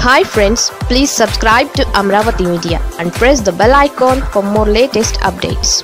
hi friends please subscribe to Amaravati media and press the bell icon for more latest updates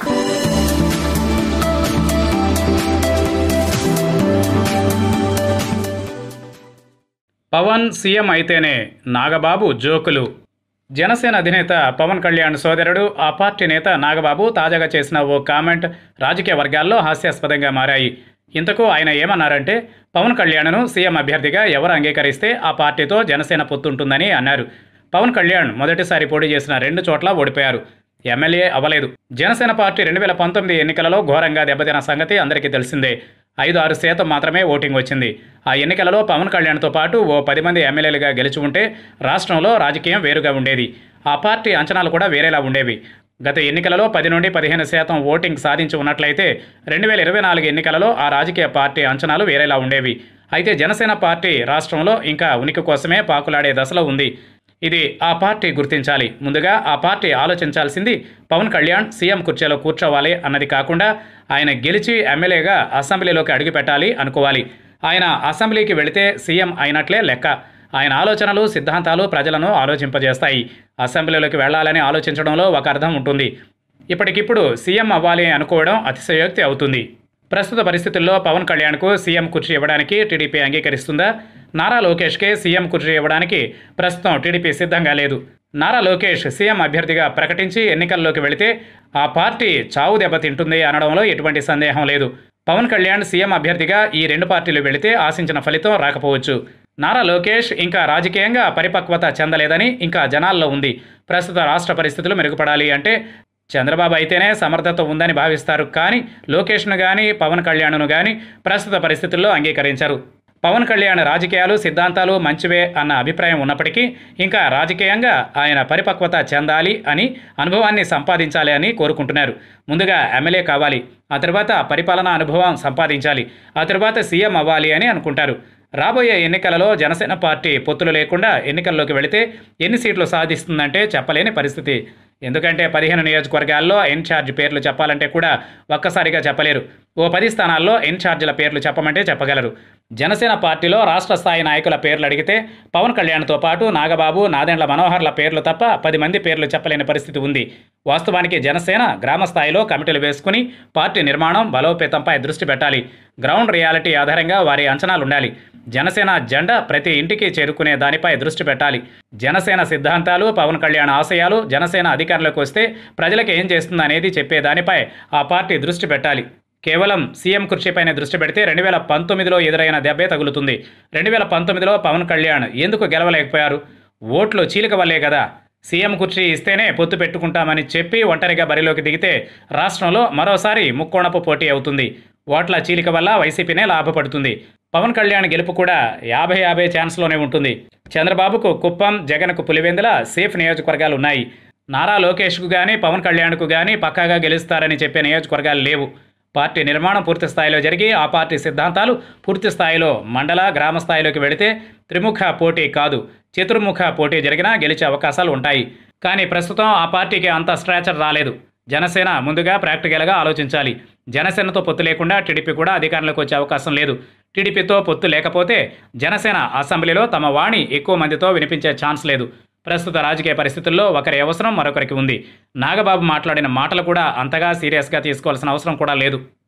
Pawan CM అయితేనే నాగబాబు జోకులు జనసేన అధినేత పవన్ కళ్యాణ్ సోదరుడు ఆ party నేత నాగబాబు తాజాగా చేసిన ఓ కామెంట్ రాజకీయ వర్గాల్లో హాస్యాస్పదంగా మారాయి ఇంతకు ఆయన ఏమన్నారంటే పవన్ కళ్యాణ్ను సీఎం అభ్యర్థిగా ఎవరు అంగీకరిస్తే ఆ పార్టీతో జనసేన పొత్తుంటుందని అన్నారు పవన్ కళ్యాణ్ మొదటిసారి పోటీ చేసిన రెండు చోట్ల ఓడిపోయారు ఎమ్మెల్యే అవ్వలేదు జనసేన పార్టీ రెండు వేల పంతొమ్మిది ఎన్నికలలో ఘోరంగా దెబ్బతిన సంగతి అందరికీ తెలిసిందే ఐదు ఆరు శాతం మాత్రమే ఓటింగ్ వచ్చింది ఆ ఎన్నికలలో పవన్ కళ్యాణ్తో పాటు ఓ పది మంది ఎమ్మెల్యేలుగా గెలిచి ఉంటే రాష్ట్రంలో రాజకీయం వేరుగా ఉండేది ఆ పార్టీ అంచనాలు కూడా వేరేలా ఉండేవి గత ఎన్నికలలో పది నుండి పదిహేను శాతం ఓటింగ్ సాధించి ఉన్నట్లయితే రెండు వేల ఇరవై నాలుగు ఎన్నికలలో ఆ రాజకీయ పార్టీ అంచనాలు వేరేలా ఉండేవి అయితే జనసేన పార్టీ రాష్ట్రంలో ఇంకా ఉనికి కోసమే పాకులాడే దశలో ఉంది ఇది ఆ పార్టీ గుర్తించాలి ముందుగా ఆ పార్టీ ఆలోచించాల్సింది పవన్ కళ్యాణ్ సీఎం కుర్చీలో కూర్చోవాలి అన్నది కాకుండా ఆయన గెలిచి ఎమ్మెల్యేగా అసెంబ్లీలోకి అడుగుపెట్టాలి అనుకోవాలి ఆయన అసెంబ్లీకి వెళితే సీఎం అయినట్లే లెక్క ఆయన ఆలోచనలు సిద్ధాంతాలు ప్రజలను ఆలోచింపజేస్తాయి అసెంబ్లీలోకి వెళ్ళాలని ఆలోచించడంలో ఒక అర్థం ఉంటుంది ఇప్పటికిప్పుడు సీఎం అవ్వాలి అనుకోవడం అతిశయోక్తి అవుతుంది ప్రస్తుత పరిస్థితుల్లో పవన్ కళ్యాణ్కు సీఎం కుర్చీ ఇవ్వడానికి టీడీపీ అంగీకరిస్తుందా నారా లోకేష్కే సీఎం కుర్చీ ఇవ్వడానికి ప్రస్తుతం టీడీపీ సిద్ధంగా లేదు నారా లోకేష్ సీఎం అభ్యర్థిగా ప్రకటించి ఎన్నికల్లోకి వెళితే ఆ పార్టీ చావు దెబ్బతింటుంది అనడంలో ఎటువంటి సందేహం లేదు పవన్ కళ్యాణ్ సీఎం అభ్యర్థిగా ఈ రెండు పార్టీలు వెళితే ఆశించిన ఫలితం రాకపోవచ్చు నారా లోకేష్ ఇంకా రాజకీయంగా పరిపక్వత చెందలేదని ఇంకా జనాల్లో ఉంది ప్రస్తుత రాష్ట్ర పరిస్థితులు మెరుగుపడాలి అంటే చంద్రబాబు అయితేనే సమర్థత ఉందని భావిస్తారు కానీ లోకేష్ను కానీ పవన్ కళ్యాణ్ను కానీ ప్రస్తుత పరిస్థితుల్లో అంగీకరించరు పవన్ కళ్యాణ్ రాజకీయాలు సిద్ధాంతాలు మంచివే అన్న అభిప్రాయం ఉన్నప్పటికీ ఇంకా రాజకీయంగా ఆయన పరిపక్వత చెందాలి అని అనుభవాన్ని సంపాదించాలి అని కోరుకుంటున్నారు ముందుగా ఎమ్మెల్యే కావాలి ఆ తర్వాత పరిపాలనా అనుభవం సంపాదించాలి ఆ తర్వాత సీఎం అవ్వాలి అని అనుకుంటారు రాబోయే ఎన్నికలలో జనసేన పార్టీ పొత్తులు లేకుండా ఎన్నికల్లోకి వెళితే ఎన్ని సీట్లు సాధిస్తుందంటే చెప్పలేని పరిస్థితి ఎందుకంటే పదిహేను నియోజకవర్గాల్లో ఇన్ఛార్జ్ పేర్లు చెప్పాలంటే కూడా ఒక్కసారిగా చెప్పలేరు ఓ పది స్థానాల్లో ఇన్ఛార్జీల పేర్లు చెప్పమంటే చెప్పగలరు జనసేన పార్టీలో రాష్ట్ర స్థాయి నాయకుల పేర్లు అడిగితే పవన్ కళ్యాణ్తో పాటు నాగబాబు నాదెండ్ల మనోహర్ల పేర్లు తప్ప పది మంది పేర్లు చెప్పలేని పరిస్థితి ఉంది వాస్తవానికి జనసేన గ్రామ స్థాయిలో కమిటీలు వేసుకుని పార్టీ నిర్మాణం బలోపేతంపై దృష్టి పెట్టాలి గ్రౌండ్ రియాలిటీ ఆధారంగా వారి అంచనాలు ఉండాలి జనసేన జెండా ప్రతి ఇంటికి చేరుకునే దానిపై దృష్టి పెట్టాలి జనసేన సిద్ధాంతాలు పవన్ కళ్యాణ్ ఆశయాలు జనసేన అధికారంలోకి వస్తే ప్రజలకు ఏం చేస్తుంది అనేది చెప్పే దానిపై ఆ పార్టీ దృష్టి పెట్టాలి కేవలం సీఎం కుర్చీపైనే దృష్టి పెడితే రెండు వేల పంతొమ్మిదిలో ఎదురైన దెబ్బే తగులుతుంది రెండు వేల పంతొమ్మిదిలో పవన్ కళ్యాణ్ ఎందుకు గెలవలేకపోయారు ఓట్లు చీలిక వల్లే కదా సీఎం కుర్చీ ఇస్తేనే పొత్తు పెట్టుకుంటామని చెప్పి ఒంటరిగా బరిలోకి దిగితే రాష్ట్రంలో మరోసారి ముక్కోణపు పోటీ అవుతుంది ఓట్ల చీలిక వల్ల వైసీపీనే లాభపడుతుంది పవన్ కళ్యాణ్ గెలుపు కూడా యాభై యాభై ఛాన్స్లోనే ఉంటుంది చంద్రబాబుకు కుప్పం జగన్కు పులివెందుల సేఫ్ నియోజకవర్గాలు ఉన్నాయి నారా లోకేష్కు కానీ పవన్ కళ్యాణ్కు కానీ పక్కాగా గెలుస్తారని చెప్పే నియోజకవర్గాలు లేవు పార్టీ నిర్మాణం పూర్తి స్థాయిలో జరిగి ఆ పార్టీ సిద్ధాంతాలు పూర్తి స్థాయిలో మండల గ్రామ స్థాయిలోకి వెళితే త్రిముఖ పోటీ కాదు చతుర్ముఖ పోటీ జరిగినా గెలిచే అవకాశాలు ఉంటాయి కానీ ప్రస్తుతం ఆ పార్టీకి అంత స్ట్రాచర్ రాలేదు జనసేన ముందుగా ప్రాక్టికల్గా ఆలోచించాలి జనసేనతో పొత్తు లేకుండా టీడీపీ కూడా అధికారంలోకి వచ్చే అవకాశం లేదు టీడీపీతో పొత్తు లేకపోతే జనసేన అసెంబ్లీలో తమ వాణి ఎక్కువ మందితో వినిపించే ఛాన్స్ లేదు ప్రస్తుత రాజకీయ పరిస్థితుల్లో ఒకరి అవసరం మరొకరికి ఉంది నాగబాబు మాట్లాడిన మాటలు కూడా అంతగా సీరియస్గా తీసుకోవాల్సిన అవసరం కూడా లేదు